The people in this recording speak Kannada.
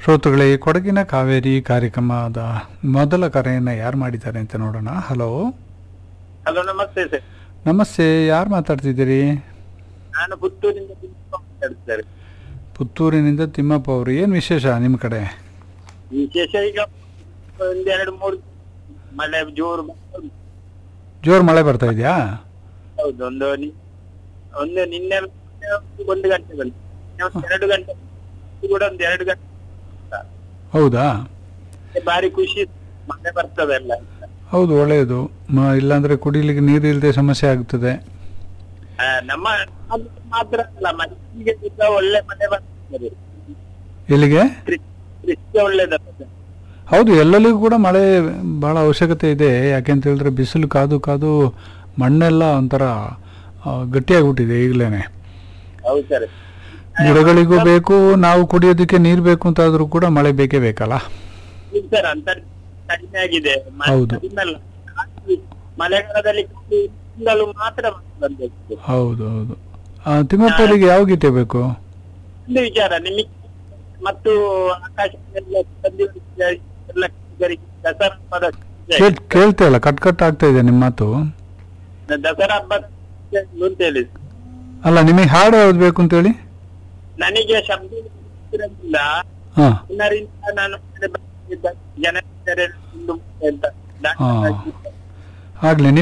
ಶ್ರೋತೃಗಳೇ ಕೊಡಗಿನ ಕಾವೇರಿ ಕಾರ್ಯಕ್ರಮದ ಮೊದಲ ಕರೆಯನ್ನು ಯಾರು ಮಾಡಿದ್ದಾರೆ ಅಂತ ನೋಡೋಣ ಹಲೋ ಹಲೋ ನಮಸ್ತೆ ಸರ್ ನಮಸ್ತೆ ಯಾರು ಮಾತಾಡ್ತಿದ್ದೀರಿ ನಾನು ಪುತ್ತೂರಿಂದ ತಿಮ್ಮಪ್ಪ ಮಾತಾಡ್ತಿದ್ದಾರೆ ಪುತ್ತೂರಿನಿಂದ ತಿಮ್ಮಪ್ಪ ಅವರು ಏನು ವಿಶೇಷ ನಿಮ್ಮ ಕಡೆ ವಿಶೇಷ ಈಗ ಒಂದೆರಡು ಮೂರು ಮಳೆ ಜೋರು ಬರ್ತಾ ಉಂಟು. ಜೋರು ಮಳೆ ಬರ್ತಾ ಇದೆಯಾ ಹೌದು ಒಂದು ನಿ- ಒಂದು ನಿನ್ನೆ ಒಂದು ಗಂಟೆ ಬಂತು ನಿನ್ನೆ ಒಂದು ಎರಡು ಗಂಟೆ ಇದು ಕೂಡ ಒಂದು ಎರಡು ಗಂಟೆ ಹೌದಾ ಭಾರಿ ಖುಷಿ ಮಳೆ ಬರ್ತದಲ್ಲ ಹೌದು ಒಳ್ಳೆಯದು ಮ ಇಲ್ಲಾಂದರೆ ಕುಡಿಲಿಕ್ಕೆ ನೀರು ಇಲ್ಲದೆ ಸಮಸ್ಯೆ ಆಗ್ತದೆ ಆ, ನಮ್ಮ ಅದು ಮಾತ್ರ ಅಲ್ಲ ಮನೆಗೆ ಕೂಡ ಒಳ್ಳೆ ಮಳೆ ಬರ್ತದೆ ಇಲ್ಲಿಗೆ ಕೃಷಿ ಕೃಷಿಗೆ ಒಳ್ಳೇದಲ್ಲ ಹೌದು ಎಲ್ಲರಿಗೂ ಕೂಡ ಮಳೆ ಭಾಳ ಅವಶ್ಯಕತೆ ಇದೆ ಯಾಕೆಂತ ಹೇಳಿದ್ರೆ ಬಿಸಿಲು ಕಾದು ಕಾದು ಮಣ್ಣೆಲ್ಲ ಒಂಥರ ಆ, ಗಟ್ಟಿಯಾಗ್ಬಿಟ್ಟಿದೆ ಈಗಲೇ ಹೌದು ಸರ್ ಗಿಡಗಳಿಗೂ ಬೇಕು ನಾವು ಕುಡಿಯೋದಕ್ಕೆ ನೀರು ಬೇಕು ಅಂತ ಆದ್ರೂ ಕೂಡ ಮಳೆ ಬೇಕೇ ಬೇಕಲ್ಲ ಇಲ್ಲ ಸರ್ ಅಂತ ಕಡಿಮೆ ಆಗಿದೆ ಮ- ಹೌದು. ಕಡಿಮೆ ಅಲ್ಲ. ಜಾಸ್ತಿ ಮಳೆಗಾಲದಲ್ಲಿ ಖಾಲಿ ತಿಂಗಳು ಮಾತ್ರ ಬಂದಿತ್ತು ಹೌದು ಹೌದು ಆ, ತಿಮ್ಮಪ್ಪರಿಗೆ ಯಾವ ಗೀತೆ ಬೇಕು ಒಂದು ವಿಚಾರ ನಿಮಗೆ ಮತ್ತು ಆಕಾಶದೆಲ್ಲ ಬಂದಿರುವ ಎಲ್ಲ ಕೃಷಿಕರಿಗೆ ದಸರಾ ಹಬ್ಬದ ಕೇಳ್ ಕೇಳ್ತಾ ಇಲ್ಲ ಕಟ್ ಕಟ್ ಆಗ್ತಾ ಇದೆ ನಿಮ್ಮ ಮಾತು ದಸರಾ ಹಬ್ಬ ಅಂತ ಹೇಳಿ ಅಲ್ಲ ನಿಮಗೆ ಹಾಡು ಯಾವ್ದು ಬೇಕು ಅಂತೇಳಿ ನನಗೆ ಶಬ್ದ ಗೊತ್ತಿರೋದಿಲ್ಲ ಹಾ ಜನರಿಂದ ನಾನು ಬಂದಿದ್ದ ಜನ ಇದ್ದಾರೆ ಎಂದು ಅಂತ ಹಾ. ಆಗ್ಲಿ